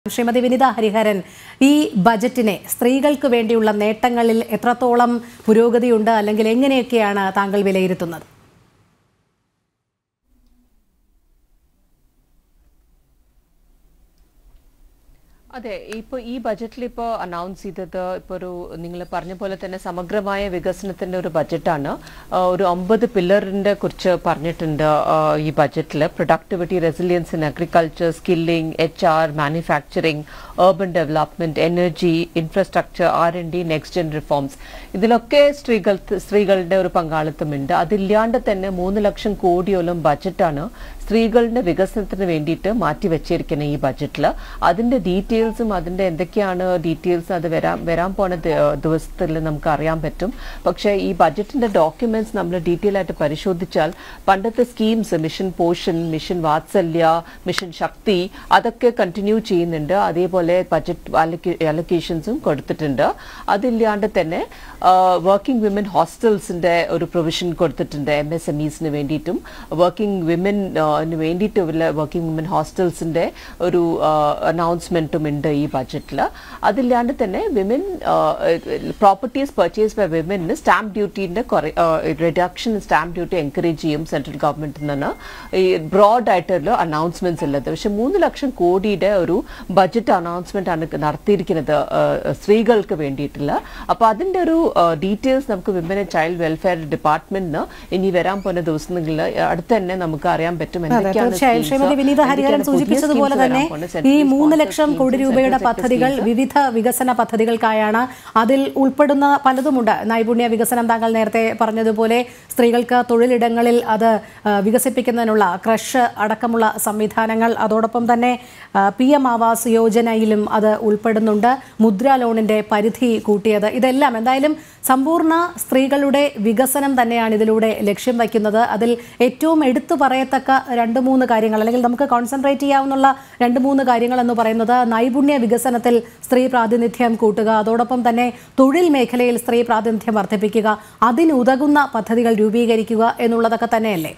ശ്രീമതി വിനിത ഹരിഹരൻ ഈ ബജറ്റിനെ സ്ത്രീകൾക്ക് വേണ്ടിയുള്ള നേട്ടങ്ങളിൽ എത്രത്തോളം പുരോഗതിയുണ്ട് അല്ലെങ്കിൽ എങ്ങനെയൊക്കെയാണ് താങ്കൾ വിലയിരുത്തുന്നത് അതെ ഇപ്പോൾ ഈ ബജറ്റിൽ ഇപ്പോൾ അനൗൺസ് ചെയ്തത് ഇപ്പോൾ ഒരു നിങ്ങൾ പറഞ്ഞ പോലെ തന്നെ സമഗ്രമായ വികസനത്തിന്റെ ഒരു ബജറ്റാണ് ആ, ഒരു ഒമ്പത് പില്ലറിന്റെ കുറിച്ച് പറഞ്ഞിട്ടുണ്ട് ആ, ഈ ബജറ്റിൽ productivity resilience in agriculture skilling H R manufacturing urban development energy infrastructure R and D next gen reforms ഇതിലൊക്കെ സ്ത്രീകൾ സ്ത്രീകളുടെ ഒരു പങ്കാളിത്തമുണ്ട് അതില്ലാണ്ട് തന്നെ മൂന്ന് ലക്ഷം കോടിയോളം ബജറ്റാണ് സ്ത്രീകളുടെ വികസനത്തിന് വേണ്ടിയിട്ട് മാറ്റിവെച്ചിരിക്കുന്ന ഈ ബജറ്റിൽ അതിന്റെ ഡീറ്റെയിൽസും അതിന്റെ എന്തൊക്കെയാണ് ഡീറ്റെയിൽസ് അത് വരാൻ വരാൻ പോണ ദി- ദിവസത്തിൽ നമുക്ക് അറിയാൻ പറ്റും പക്ഷേ ഈ ബജറ്റിന്റെ ഡോക്യുമെന്റ്സ് നമ്മൾ ഡീറ്റെയിൽ ആയിട്ട് പരിശോധിച്ചാൽ പണ്ടത്തെ schemes mission Poshan mission Vatsalya mission Shakti അതൊക്കെ കണ്ടിന്യൂ ചെയ്യുന്നുണ്ട് അതേപോലെ ബജറ്റ് അലൊക്കേഷൻസും കൊടുത്തിട്ടുണ്ട് അതില്ലാണ്ട് തന്നെ വർക്കിംഗ് വിമൻ ഹോസ്റ്റൽസിന്റെ ഒരു പ്രൊവിഷൻ കൊടുത്തിട്ടുണ്ട് എം എസ് എം ഇസിന് വേണ്ടിയിട്ടും വർക്കിംഗ് വിമൻ വേണ്ടിയിട്ട് വർക്കിംഗ് വിമൻ ഹോസ്റ്റൽസിന്റെ ഒരു അനൗൺസ്മെന്റും ഉണ്ട് ഈ ബജറ്റിൽ അതില്ലാണ്ട് തന്നെ വിമൻ പ്രോപ്പർട്ടീസ് പർച്ചേസ് ബൈ വിമന് സ്റ്റാമ്പ് ഡ്യൂട്ടീന്റെ റിഡക്ഷൻ സ്റ്റാമ്പ് ഡ്യൂട്ടി എൻകറേജ് ചെയ്യും സെൻട്രൽ ഗവൺമെന്റിൽ നിന്ന് ഈ ബ്രോഡ് ആയിട്ടുള്ള അനൗൺസ്മെന്റ്സ് ഉള്ളത് പക്ഷെ മൂന്ന് ലക്ഷം കോടിയുടെ ഒരു ബജറ്റ് അനൗൺസ്മെന്റ് ആണ് നടത്തിയിരിക്കുന്നത് ആ, സ്ത്രീകൾക്ക് വേണ്ടിയിട്ടുള്ള അപ്പൊ അതിന്റെ ഒരു ഡീറ്റെയിൽസ് നമുക്ക് വിമൻ ആൻഡ് ചൈൽഡ് വെൽഫെയർ ഡിപ്പാർട്ട്മെന്റിന് ഇനി വരാൻ പോകുന്ന ദിവസങ്ങളിൽ അടുത്ത് തന്നെ നമുക്ക് അറിയാൻ പറ്റും അതെ എന്തൊക്കെയാണ് തീർച്ചയായും schemes, ശ്രീമതി വിനീത ഹരിഹരൻ എന്തൊക്കെയാണ് പുതിയ സൂചിപ്പിച്ചതുപോലെ schemes തന്നെ വരാൻ പോകുന്നത്, ഈ central മൂന്ന് sponsored ലക്ഷം കോടി schemes, രൂപയുടെ central sector പദ്ധതികൾ schemes. വിവിധ വികസന പദ്ധതികൾക്കായാണ് അതിൽ ഉൾപ്പെടുന്ന പലതുമുണ്ട് നൈപുണ്യ വികസനം താങ്കൾ നേരത്തെ പറഞ്ഞതുപോലെ സ്ത്രീകൾക്ക് തൊഴിലിടങ്ങളിൽ അത് ആ, വികസിപ്പിക്കുന്നതിനുള്ള ക്രഷ് അടക്കമുള്ള സംവിധാനങ്ങൾ അതോടൊപ്പം തന്നെ പി എം ആവാസ് യോജനയിലും അത് ഉൾപ്പെടുന്നുണ്ട് മുദ്രാ ലോണിന്റെ പരിധി കൂട്ടിയത് ഇതെല്ലാം എന്തായാലും സമ്പൂർണ്ണ സ്ത്രീകളുടെ വികസനം തന്നെയാണ് ഇതിലൂടെ ലക്ഷ്യം വയ്ക്കുന്നത് അതിൽ ഏറ്റവും എടുത്തു പറയത്തക്ക രണ്ട് മൂന്ന് കാര്യങ്ങൾ അല്ലെങ്കിൽ നമുക്ക് കോൺസെൻട്രേറ്റ് ചെയ്യാവുന്ന രണ്ട് മൂന്ന് കാര്യങ്ങൾ എന്ന് പറയുന്നത് നൈപുണ്യ വികസനത്തിൽ സ്ത്രീ പ്രാതിനിധ്യം കൂട്ടുക അതോടൊപ്പം തന്നെ തൊഴിൽ മേഖലയിൽ സ്ത്രീ പ്രാതിനിധ്യം വർദ്ധിപ്പിക്കുക അതിനുതകുന്ന പദ്ധതികൾ രൂപീകരിക്കുക എന്നുള്ളതൊക്കെ തന്നെയല്ലേ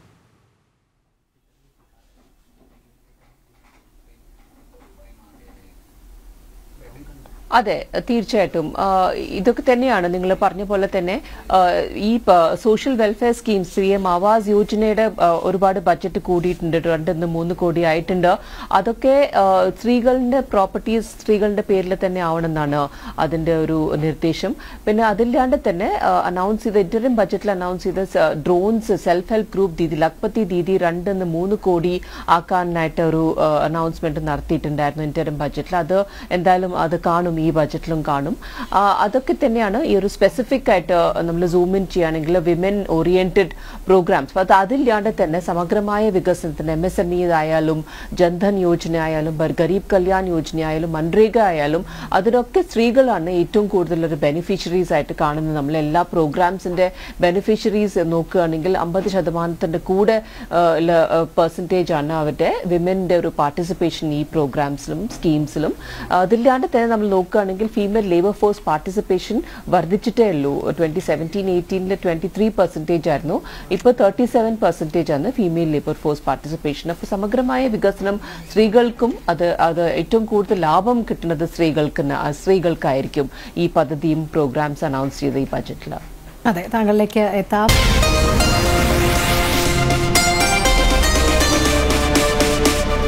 അതെ തീർച്ചയായിട്ടും ആ, ഇതൊക്കെ തന്നെയാണ് നിങ്ങൾ പറഞ്ഞ പോലെ തന്നെ ആ, ഈ social welfare schemes C M Awas യോജനയുടെ ആ, ഒരുപാട് ബഡ്ജറ്റ് കൂടിയിട്ടുണ്ട് രണ്ടിന്ന് മൂന്ന് കോടി ആയിട്ടുണ്ട് അതൊക്കെ ആ, സ്ത്രീകളുടെ പ്രോപ്പർട്ടീസ് സ്ത്രീകളുടെ പേരിൽ തന്നെ ആവണമെന്നാണ് അതിന്റെ ഒരു നിർദ്ദേശം പിന്നെ അതില്ലാണ്ട് തന്നെ അനൗൺസ് ചെയ്ത ഇന്ററിം ബഡ്ജറ്റിൽ അനൗൺസ് ചെയ്ത drones self help group Didi Lakhpati Didi രണ്ടിന്ന് മൂന്ന് കോടി ആക്കാനായിട്ട് ഒരു അനൗൺസ്മെന്റ് നടത്തിയിട്ടുണ്ടായിരുന്നു ഇന്ററിം ബഡ്ജറ്റിൽ അത് എന്തായാലും അത് കാണും ഈ ബഡ്ജറ്റിലും കാണും ആ, അതൊക്കെ തന്നെയാണ് ഈ ഒരു സ്പെസിഫിക് ആയിട്ട് നമ്മൾ സൂം ഇൻ ചെയ്യുകയാണെങ്കിൽ വിമൻ ഓറിയന്റഡ് പ്രോഗ്രാംസ് അപ്പോൾ അത് അതില്ലാണ്ട് തന്നെ സമഗ്രമായ വികസനത്തിന് എം എസ് എം ഇ ആയാലും ജൻധൻ യോജന ആയാലും ബർ- ഗരീബ് കല്യാൺ യോജന ആയാലും മൻരേഗ ആയാലും അതിനൊക്കെ സ്ത്രീകളാണ് ഏറ്റവും കൂടുതൽ ഒരു ബെനിഫിഷ്യറീസ് ആയിട്ട് കാണുന്നത് നമ്മൾ എല്ലാ പ്രോഗ്രാംസിന്റെ ബെനിഫിഷ്യറീസ് നോക്കുകയാണെങ്കിൽ അമ്പത് ശതമാനത്തിന്റെ കൂടെ പെർസെൻറ്റേജ് ആണ് അവരുടെ വിമന്റെ ഒരു പാർട്ടിസിപ്പേഷൻ ഈ പ്രോഗ്രാംസിലും സ്കീംസിലും അതില്ലാണ്ട് തന്നെ നമ്മൾ നോക്കുകയാണെങ്കിൽ ഫീമെയിൽ ലേബർ ഫോഴ്സ് പാർട്ടിസിപ്പേഷൻ വർദ്ധിച്ചിട്ടേ ഉള്ളൂ ട്വന്റി സെവൻറ്റീൻ എയ്റ്റീനിൽ ട്വന്റി ത്രീ പെർസെൻറ്റേജ് ആയിരുന്നു ഇപ്പോൾ തേർട്ടി സെവൻ പെർസെൻറ്റേജ് ആണ് ഫീമെയിൽ ലേബർ ഫോഴ്സ് പാർട്ടിസിപ്പേഷൻ അപ്പോൾ സമഗ്രമായ വികസനം സ്ത്രീകൾക്കും അത് അത് ഏറ്റവും കൂടുതൽ ലാഭം കിട്ടുന്നത് സ്ത്രീകൾക്ക് ന- സ്ത്രീകൾക്കായിരിക്കും ഈ പദ്ധതിയും പ്രോഗ്രാംസ് അനൗൺസ് ചെയ്ത ഈ ബജറ്റിൽ അതെ താങ്കളിലേക്ക് എത്താം